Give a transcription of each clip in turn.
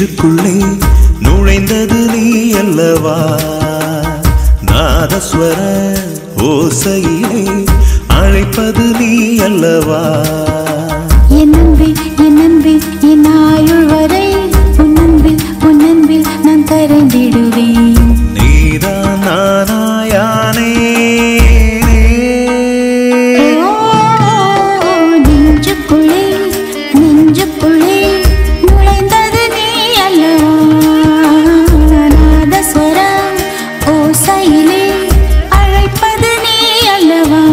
நெஞ்சுக்குள்ளே நுழைந்தது நீ அல்லவா நாதஸ்வர ஓசையிலே அழைப்பது நீ அல்லவா என் அன்பில் என் அன்பில் என் ஆயுள் வரை உன் அன்பில் உன் அன்பில் நான் கரைந்திடுவேன் நீதான் நானாயானே ஓ, நெஞ்சுக்குள்ளே நெஞ்சுக்குள்ளே நுழைந்தது நீ அல்லவா நாதஸ்வரம் ஓசையிலே அழைப்பது நீ அல்லவா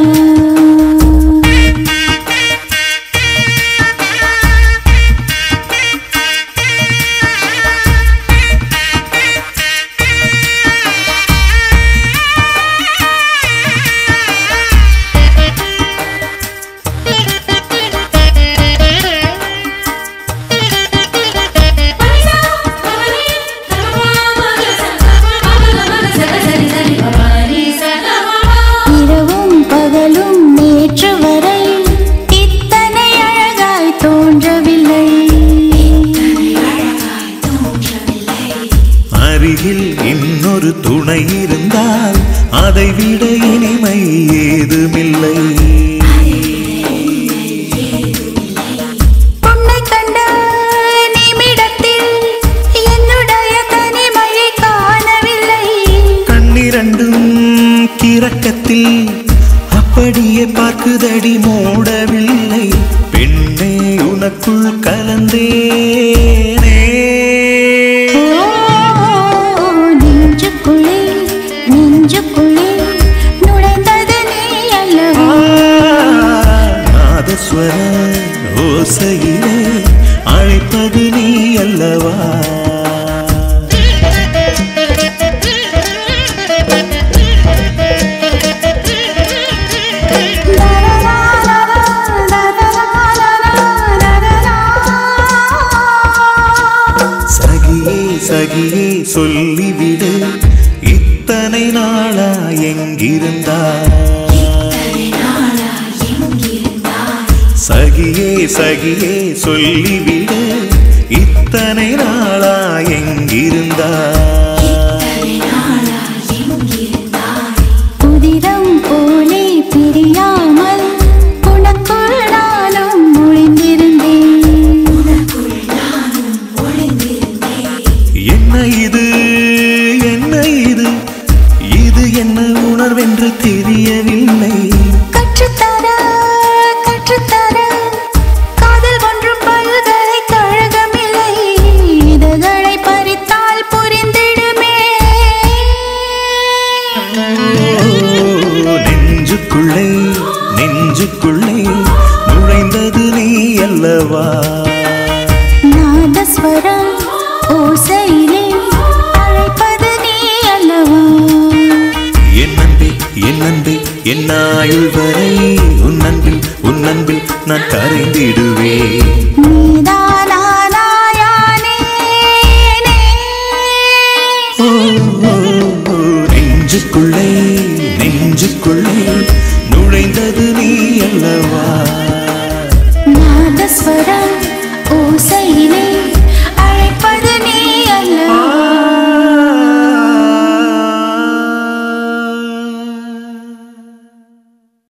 இரவும் பகலும் நேற்று வரை இத்தனை அழகாய் தோன்றவில்லை அருகில் இன்னொரு துணை இருந்தால் அதை விட இனிமை ஏதுமில்லை உன்னை கண்ட நிமிடத்தில் என்னுடைய தனிமையை காணவில்லை கண்ணிரண்டும் கிறக்கத்தில் அப்படியே பார்க்குதடி மூடவில்லை பெண்ணே உனக்குள் கலந்தேனே ஓ, நெஞ்சுக்குள்ளே நெஞ்சுக்குள்ளே நுழைந்தது நீ அல்லவா நாதஸ்வர ஓசையிலே அழைப்பது நீ அல்லவா சகியே சகியே சொல்லிவிடு இத்தனை நாளா எங்கிருந்தா சகியே சகியே சொல்லிவிடு இத்தனை நாளா எங்கிருந்தா புதிரம் போலே பிரியாமல் உனக்குள் நானும் ஒளிந்திருந்தேன் என்ன இது என்ன இது இது என்ன உணர்வென்று தெரியவில்லை கற்றுத்தர கற்றுத்தர காதல் ஒன்றும் பல்கலைக்கழகமில்லை இதழ்களை பறித்தால் புரிந்திடுமே ஓ, நெஞ்சுக்குள்ளே நெஞ்சுக்குள்ளே நுழைந்தது நீ அல்லவா நாதஸ்வரம் ஓசையிலே அழைப்பது நீ அல்லவா என் அன்பே என் அன்பே என் ஆயுள் வரை உன் அன்பில் உன் அன்பில் நான் கரைந்திடுவேன் நீதானாயானேனே. ஓ, ஓ, ஓ, நெஞ்சுக்குள்ளே நெஞ்சுக்குள்ளே